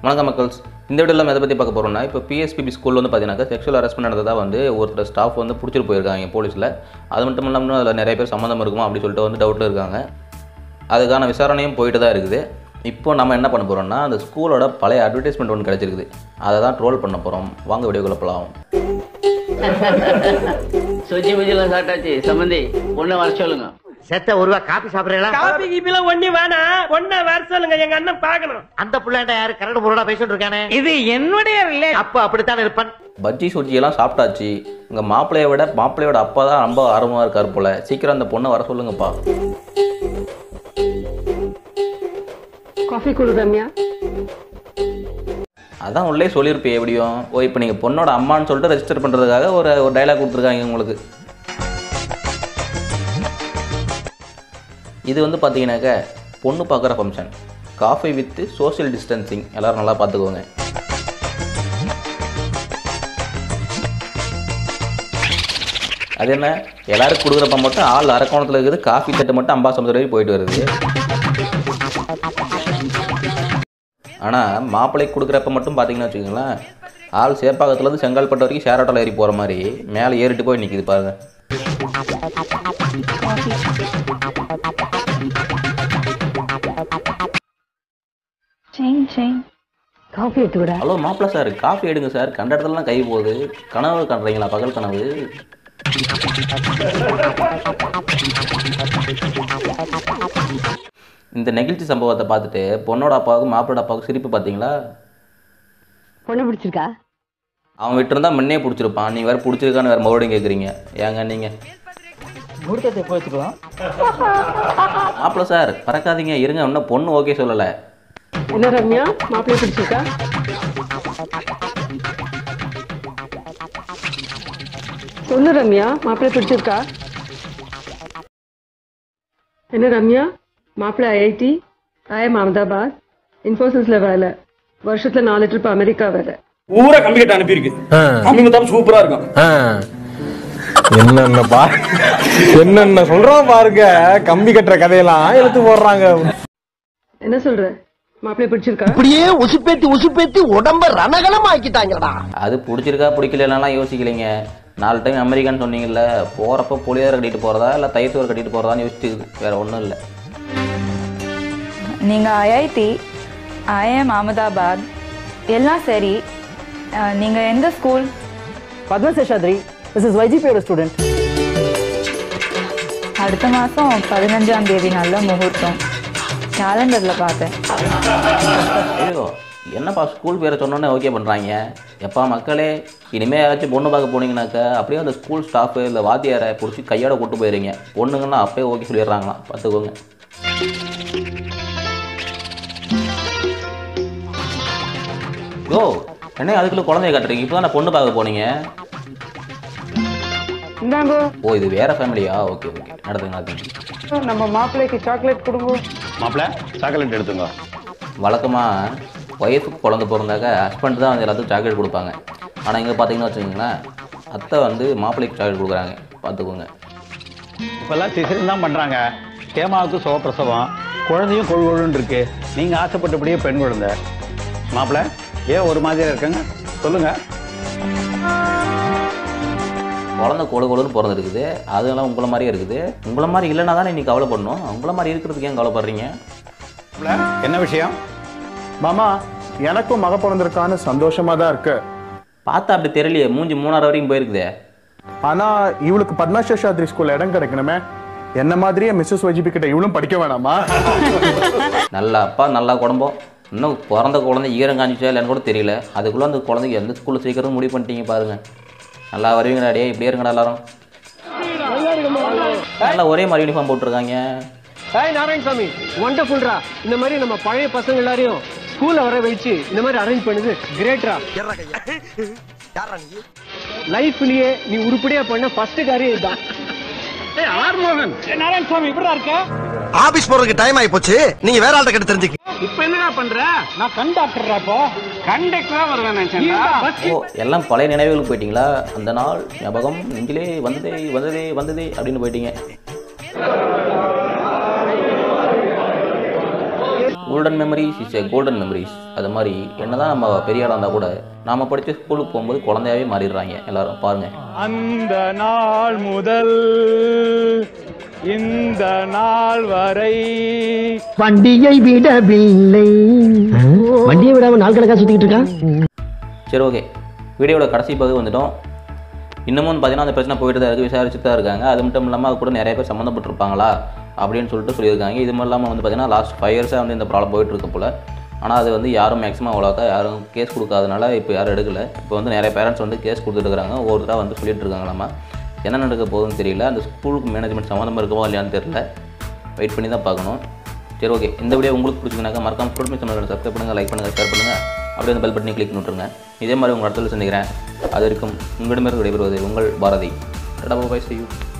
வணக்கம் மக்கள்ஸ் இந்த வீடியோவில் நம்ம எதை பற்றி பார்க்க போகிறோம்னா இப்போ பிஎஸ்பிபி ஸ்கூல் வந்து பார்த்தீங்கன்னா செக்ஷுவல் ஹராஸ்மெண்ட் நடந்ததாக வந்து ஒருத்தர் ஸ்டாஃப் வந்து பிடிச்சிட்டு போயிருக்காங்க போலீஸில் அது மட்டும் இல்லாமல் அதில் நிறைய பேர் சம்மந்தம் இருக்குமா அப்படி சொல்லிட்டு வந்து டவுட்டில் இருக்காங்க அதுக்கான விசாரணையும் போயிட்டு தான் இருக்குது இப்போ நம்ம என்ன பண்ண போகிறோம்னா அந்த ஸ்கூலோட பழைய அட்வர்டைஸ்மெண்ட் ஒன்று கிடச்சிருக்குது அதை தான் ட்ரோல் பண்ண போகிறோம் வாங்க வீடியோக்குள்ள போகலாம் சுஜி புஜிலாம் சாப்பிட்டாச்சு சம்பந்தி பொண்ணை வர சொல்லுங்க செத்த ஒருவா காபி சாப்பிடுறீங்களா காபி கீபிலாம் ஒண்ணி வேணாம் ஒன்ன வர சொல்லுங்க எங்க அண்ணன் பாக்கணும் அந்த புள்ளாண்ட யாரு கரடு பொருளா பேசிட்டு இருக்கானே இது என்னுடைய ரிலே அப்ப அப்படித்தான் இருப்பான் பஜ்ஜி சுஜி எல்லாம் சாப்பிட்டாச்சு உங்கள் மாப்பிள்ளையை விட மாப்பிள்ளையோட அப்பா தான் ரொம்ப ஆர்வமாக இருக்கார் போல் சீக்கிரம் அந்த பொண்ணை வர சொல்லுங்கப்பா ಕಾಫಿ ಕುಡು ರಮ್ಯಾ அதான் உள்ளே சொல்லியிருப்பே எப்படியும் ஓ இப்போ நீங்கள் பொண்ணோட அம்மான்னு சொல்லிட்டு ரெஜிஸ்டர் பண்ணுறதுக்காக ஒரு ஒரு டைலாக் கொடுத்துருக்காங்க உங்களுக்கு இது வந்து பார்த்தீங்கன்னாக்க பொண்ணு பார்க்குற function coffee with social distancing எல்லோரும் நல்லா பார்த்துக்கோங்க அது என்ன எல்லாருக்கும் கொடுக்குறப்ப மட்டும் ஆள் அரக்கோணத்தில் இருக்குது காஃபி தட்டு மட்டும் அம்பாசமுத்திரம் வரைக்கும் போயிட்டு வருது ஆனால் மாப்பிள்ளைக்கு கொடுக்குறப்ப மட்டும் பார்த்தீங்கன்னா வச்சுக்கோங்களேன் ஆள் சேப்பாக்கத்துலேருந்து செங்கல்பட்டு வரைக்கும் ஷேர் ஆட்டோவில் ஏறி போகிற மாதிரி மேலே ஏறிட்டு போய் நிற்கிது பாருங்க செயின் செயின் ಕಾಫಿ ಎತ್ತು ಕೂಡ ஹலோ மாப்பிள்ளை சார் காஃபி எடுங்க சார் கண்ட இடத்துலலாம் கை போகுது கனவு கண்டுறீங்களா பகல் கனவு இந்த நெகிழ்ச்சி சம்பவத்தை பார்த்துட்டு பொண்ணோட அப்பாவுக்கும் மாப்பிளோட அப்பாவுக்கும் சிரிப்பு பார்த்தீங்களா பொண்ணு பிடிச்சிருக்கா அவன் விட்டுருந்தா முன்னே பிடிச்சிருப்பான் நீ வேறு பிடிச்சிருக்கான்னு வேறு மறுபடியும் கேட்குறீங்க ஏங்க நீங்கள் முகூர்த்தத்தை எப்போ வச்சுக்கலாம் மாப்பிள்ளை சார் பறக்காதீங்க இருங்க இன்னும் பொண்ணு ஓகே சொல்லலை என்ன ரம்யா மாப்பிள்ளை பிடிச்சிருக்கா சொல்லு ரம்யா மாப்பிள்ளை பிடிச்சிருக்கா என்ன ரம்யா மாப்பிள்ளை ஐஐடி ஐஎம் அகமதாபாத் இன்ஃபோசிஸ்ல வேலை வருஷத்துல நாலு ட்ரிப் அமெரிக்கா வேலை ஊரா கம்பி கட்ட அனுப்பியிருக்கு கம்பி முத்தாம் சூப்பரா இருக்கும் என்னென்ன பா என்னென்ன சொல்றான் பாருங்க கம்பி கட்டுற கதையெல்லாம் எடுத்து போடுறாங்க என்ன சொல்ற மாப்பிள்ளை பிடிச்சிருக்கா அப்படியே உசுப்பேத்தி உசுப்பேத்தி உடம்ப ரணகலம் ஆக்கிட்டாங்கடா அது பிடிச்சிருக்கா பிடிக்கலலாம் யோசிக்கலைங்க நாலு டைம் அமெரிக்கான்னு சொன்னீங்கல்ல போகிறப்ப புளியோதரை கட்டிட்டு போகிறதா இல்லை தயிர்த்தோர் கட்டிட்டு போகிறதான்னு யோசிச்சுக்குது வேறு ஒன்றும் இல்லை நீங்கள் ஐஐடி ஐஎம் அகமதாபாத் எல்லாம் சரி அஹ், நீங்க எந்த school Padmaseshadri this is வைஜிபியோட student அடுத்த மாதம் பதினஞ்சாம் தேதி நல்ல முகூர்த்தம் கேலண்டரில் பார்த்தேன் ஐயோ என்னப்பா ஸ்கூல் பேரை சொன்னோன்னே ஓகே பண்ணுறாங்க எப்பா மக்களே இனிமேல் யாராச்சும் பொண்ணு பார்க்க போனீங்கன்னாக்கா அப்படியே அந்த ஸ்கூல் ஸ்டாஃபு இல்லை வாத்தியாரை பிடிச்சி கையோட கூட்டு போயிடுறீங்க பொண்ணுங்கன்னா அப்பயே ஓகே சொல்லிடுறாங்களாம் பார்த்துக்கோங்க யோ என்ன அதுக்குள்ள குழந்தைய காட்டுறீங்க இப்போ தான் பொண்ணு பார்க்க போனீங்க இந்தாங்கோ ஓ இது வேற ஃபேமிலியா ஓகே ஓகே நடத்துங்க நடத்துங்க நம்ம மாப்பிள்ளைக்கு சாக்லேட் கொடுங்க மாப்பிள்ள சாக்லேட் எடுத்துங்க வழக்கமாக ஒய்ஃபுக்கு குழந்தை பிறந்தாக்க ஹஸ்பண்ட் தான் வந்து எல்லாத்துக்கும் சாக்லேட் கொடுப்பாங்க ஆனால் இங்கே பார்த்தீங்கன்னா வச்சுக்கோங்களேன் அத்தை வந்து மாப்பிள்ளைக்கு சாக்லேட் கொடுக்குறாங்க பார்த்துக்கோங்க இப்பெல்லாம் சிசரின் தான் பண்றாங்க கேமாவுக்கு சுகப்பிரசவம் குழந்தையும் கொழு கொழுன்னு இருக்கு நீங்க ஆசைப்பட்டபடியே பெண் குழந்தை மாப்பிள்ள ஏன் ஒரு மாதிரியா இருக்காங்க சொல்லுங்க குழந்தை கொழு கொழுன்னு பிறந்திருக்குது அதெல்லாம் உங்களை மாதிரியே இருக்குது உங்களை மாதிரி இல்லைன்னா தானே நீ கவலைப்படணும் உங்களை மாதிரி இருக்கிறதுக்கு ஏன் கவலைப்படுறீங்க மாப்பிள்ள, என்ன விஷயம் மாமா எனக்கும் மக பிறந்திருக்கான்னு சந்தோஷமா தான் இருக்கு பார்த்தா அப்படி தெரியலையே மூஞ்சி மூணாறு வரைக்கும் போயிருக்குதே ஆனா இவளுக்கு பத்மசேஷாத்ரி ஸ்கூல்ல இடம் கிடைக்கணுமே என்ன மாதிரியே மிஸ்ஸஸ் வைஜிபி கிட்ட இவளும் படிக்க வேணாமா நல்ல அப்பா நல்லா குடும்பம் இன்னும் பிறந்த குழந்தை ஈரம் காஞ்சிச்சா இல்லைன்னு கூட தெரியல அதுக்குள்ளே அந்த குழந்தைக்கு எந்த ஸ்கூலில் சேர்க்கறது முடிவு பண்ணிட்டீங்க பாருங்க நல்லா வருவீங்கடா டே இப்படியே இருங்கடா எல்லாரும் நல்லா ஒரே மாதிரி யூனிஃபார்ம் போட்டிருக்காங்க ஹாய் நாராயணசாமி ஒண்டர்ஃபுல்ரா இந்த மாதிரி நம்ம பழைய பசங்க எல்லாரையும் ஸ்கூல்ல வர வச்சு இந்த மாதிரி அரேஞ்ச் பண்ணுது கிரேட்ரா லைஃப்லயே நீ உருப்படியா பண்ண ஃபர்ஸ்ட் காரியம் இதுதான் ஏய் ஆர்மோகன் நாராயணசாமி இப்படிடா இருக்க ஆபீஸ் போறதுக்கு டைம் ஆயி போச்சு நீங்க வேற ஆள்கிட்ட கிட்ட தெரிஞ்சுக்க இப்ப என்னடா பண்ற நான் கண்டக்டர்ரா இப்போ கண்டக்டரா வருவேன் நினைச்சேன் ஓ எல்லாம் பழைய நினைவுகளுக்கு போயிட்டீங்களா அந்த நாள் ஞாபகம் நெஞ்சிலே வந்ததே வந்ததே வந்ததே அப்படின்னு போயிட்டீங்க golden memories is a golden memories அது மாதிரி என்னதான் நம்ம பெரிய ஆளாக இருந்தால் கூட நாம் படித்த ஸ்கூலுக்கு போகும்போது குழந்தையாவே மாறிடுறாங்க எல்லாரும் பாருங்கள் அந்த நாள் முதல் இந்த நாள் வரை வண்டியை விடவில்லை வண்டியை விடாம நாள் கணக்கா சுத்திக்கிட்டு இருக்கா சரி ஓகே வீடியோட கடைசி பகுதி வந்துட்டோம் இன்னமும் வந்து பார்த்தீங்கன்னா அந்த பிரச்சனை போயிட்டு தான் இருக்குது விசாரிச்சுட்டு தான் இருக்காங்க அது மட்டும் இல்லாமல் அது கூட நிறைய பேர் சம்மந்தப்பட்டிருப்பாங்களா அப்படின்னு சொல்லிட்டு சொல்லியிருக்காங்க இது மட்டும் இல்லாமல் வந்து பார்த்தீங்கன்னா லாஸ்ட் ஃபைவ் இயர்ஸாக வந்து இந்த ப்ராப்ளம் போயிட்டு இருக்கு போல் ஆனால் அது வந்து யாரும் மேக்ஸிமம் அவ்வளோக்கா யாரும் கேஸ் கொடுக்காதனால இப்போ யாரும் எடுக்கல இப்போ வந்து நிறைய பேரண்ட்ஸ் வந்து கேஸ் கொடுத்துட்டு இருக்காங்க ஒவ்வொருத்தராக வந்து சொல்லிட்டு இருக்காங்களாமா என்ன நடக்க போகுதுன்னு தெரியல அந்த ஸ்கூலுக்கு மேனேஜ்மெண்ட் சம்மந்தமாக இருக்குமோ இல்லையான்னு தெரியல வெயிட் பண்ணி தான் பார்க்கணும் சரி ஓகே இந்த வீடியோ உங்களுக்கு பிடிச்சிங்கனாக்கா மறக்காம ஸ்டூடெண்ட் சேனல் சப்ஸ்கிரைப் பண்ணுங்கள் லைக் பண்ணுங்கள் ஷேர் பண்ணுங்கள் அப்படியே அந்த பெல் பட்டனை கிளிக் பண்ணிட்டுருங்க இதே மாதிரி உங்கள் இடத்துல சந்திக்கிறேன் அது வரைக்கும் உங்களிடமிருந்து விடைபெறுவது உங்கள் பாரதி டாடா பாய் see you